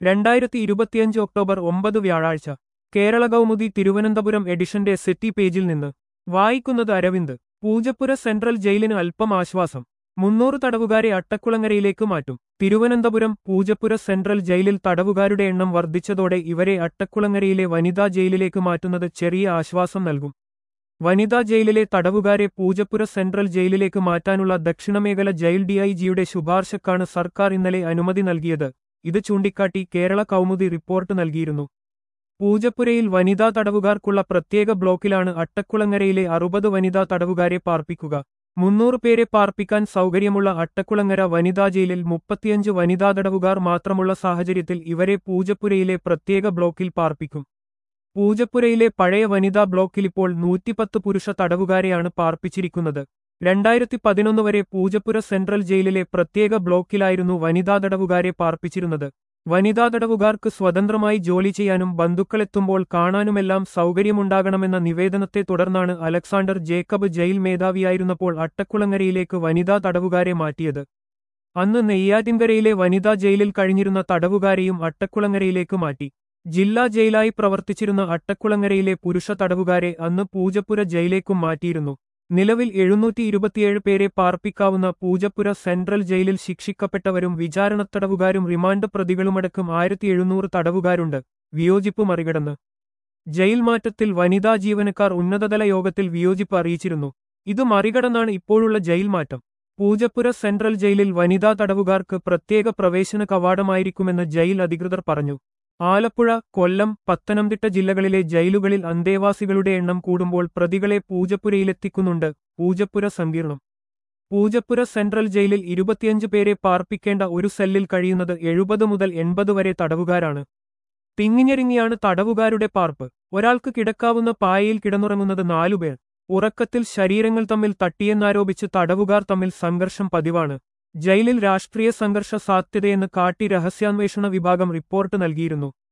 രണ്ടായിരത്തി ഇരുപത്തിയഞ്ച് ഒക്ടോബർ ഒമ്പത് വ്യാഴാഴ്ച കേരള കൗമുദി തിരുവനന്തപുരം എഡിഷന്റെ സെറ്റി പേജിൽ നിന്ന് വായിക്കുന്നത് അരവിന്ദ് പൂജപ്പുര സെൻട്രൽ ജയിലിന് അല്പം ആശ്വാസം മുന്നൂറ് തടവുകാരെ അട്ടക്കുളങ്ങരയിലേക്ക് മാറ്റും തിരുവനന്തപുരം പൂജപ്പുര സെൻട്രൽ ജയിലിൽ തടവുകാരുടെ എണ്ണം വർദ്ധിച്ചതോടെ ഇവരെ അട്ടക്കുളങ്ങരയിലെ വനിതാ ജയിലിലേക്ക് മാറ്റുന്നത് ചെറിയ ആശ്വാസം നൽകും വനിതാ ജയിലിലെ തടവുകാരെ പൂജപ്പുര സെൻട്രൽ ജയിലിലേക്ക് മാറ്റാനുള്ള ദക്ഷിണമേഖല ജയിൽ ഡിഐജിയുടെ ശുപാർശക്കാണ് സർക്കാർ ഇന്നലെ അനുമതി നൽകിയത് ഇത് ചൂണ്ടിക്കാട്ടി കേരള കൗമുദി റിപ്പോർട്ട് നൽകിയിരുന്നു പൂജപ്പുരയിൽ വനിതാ തടവുകാർക്കുള്ള പ്രത്യേക ബ്ലോക്കിലാണ് അട്ടക്കുളങ്ങരയിലെ അറുപത് വനിതാ തടവുകാരെ പാർപ്പിക്കുക മുന്നൂറ് പേരെ പാർപ്പിക്കാൻ സൗകര്യമുള്ള അട്ടക്കുളങ്ങര വനിതാ ജയിലിൽ മുപ്പത്തിയഞ്ച് വനിതാ തടവുകാർ മാത്രമുള്ള സാഹചര്യത്തിൽ ഇവരെ പൂജപ്പുരയിലെ പ്രത്യേക ബ്ലോക്കിൽ പാർപ്പിക്കും പൂജപ്പുരയിലെ പഴയ വനിതാ ബ്ലോക്കിൽ ഇപ്പോൾ നൂറ്റിപ്പത്ത് പുരുഷ തടവുകാരെയാണ് പാർപ്പിച്ചിരിക്കുന്നത് രണ്ടായിരത്തി പതിനൊന്ന് വരെ പൂജപ്പുര സെൻട്രൽ ജയിലിലെ പ്രത്യേക ബ്ലോക്കിലായിരുന്നു വനിതാ തടവുകാരെ പാർപ്പിച്ചിരുന്നത് വനിതാ തടവുകാർക്ക് സ്വതന്ത്രമായി ജോലി ചെയ്യാനും ബന്ധുക്കളെത്തുമ്പോൾ കാണാനുമെല്ലാം സൗകര്യമുണ്ടാകണമെന്ന നിവേദനത്തെ തുടർന്നാണ് അലക്സാണ്ടർ ജേക്കബ് ജയിൽ മേധാവിയായിരുന്നപ്പോൾ അട്ടക്കുളങ്ങരയിലേക്ക് വനിതാ തടവുകാരെ മാറ്റിയത് അന്ന് നെയ്യാറ്റിൻകരയിലെ വനിതാ ജയിലിൽ കഴിഞ്ഞിരുന്ന തടവുകാരെയും അട്ടക്കുളങ്ങരയിലേക്ക് മാറ്റി ജില്ലാ ജയിലായി പ്രവർത്തിച്ചിരുന്ന അട്ടക്കുളങ്ങരയിലെ പുരുഷ തടവുകാരെ അന്ന് പൂജപ്പുര ജയിലേക്കും മാറ്റിയിരുന്നു നിലവിൽ എഴുന്നൂറ്റി ഇരുപത്തിയേഴ് പേരെ പാർപ്പിക്കാവുന്ന പൂജപ്പുര സെൻട്രൽ ജയിലിൽ ശിക്ഷിക്കപ്പെട്ടവരും വിചാരണത്തടവുകാരും റിമാൻഡ് പ്രതികളുമടക്കം ആയിരത്തി എഴുന്നൂറ് തടവുകാരുണ്ട് വിയോജിപ്പ് മറികടന്ന് ജയിൽ മാറ്റത്തിൽ വനിതാ ജീവനക്കാർ ഉന്നതതല യോഗത്തിൽ വിയോജിപ്പ് അറിയിച്ചിരുന്നു ഇത് മറികടന്നാണ് ഇപ്പോഴുള്ള ജയിൽ മാറ്റം പൂജപ്പുര സെൻട്രൽ ജയിലിൽ വനിതാ തടവുകാർക്ക് പ്രത്യേക പ്രവേശന കവാടമായിരിക്കുമെന്ന് ജയിൽ അധികൃതർ പറഞ്ഞു ആലപ്പുഴ കൊല്ലം പത്തനംതിട്ട ജില്ലകളിലെ ജയിലുകളിൽ അന്തേവാസികളുടെ എണ്ണം കൂടുമ്പോൾ പ്രതികളെ പൂജപ്പുരയിലെത്തിക്കുന്നുണ്ട് പൂജപ്പുര സങ്കീർണം പൂജപ്പുര സെൻട്രൽ ജയിലിൽ ഇരുപത്തിയഞ്ച് പേരെ പാർപ്പിക്കേണ്ട ഒരു സെല്ലിൽ കഴിയുന്നത് എഴുപത് മുതൽ എൺപത് വരെ തടവുകാരാണ് തിങ്ങിഞ്ഞെരുങ്ങിയാണ് തടവുകാരുടെ പാർപ്പ് ഒരാൾക്ക് കിടക്കാവുന്ന പായയിൽ കിടന്നുറങ്ങുന്നത് നാലുപേർ ഉറക്കത്തിൽ ശരീരങ്ങൾ തമ്മിൽ തട്ടിയെന്നാരോപിച്ച് തടവുകാർ തമ്മിൽ സംഘർഷം പതിവാണ് ജയിലിൽ രാഷ്ട്രീയ സംഘർഷ സാധ്യതയെന്ന് കാട്ടി രഹസ്യാന്വേഷണ വിഭാഗം റിപ്പോർട്ട് നൽകിയിരുന്നു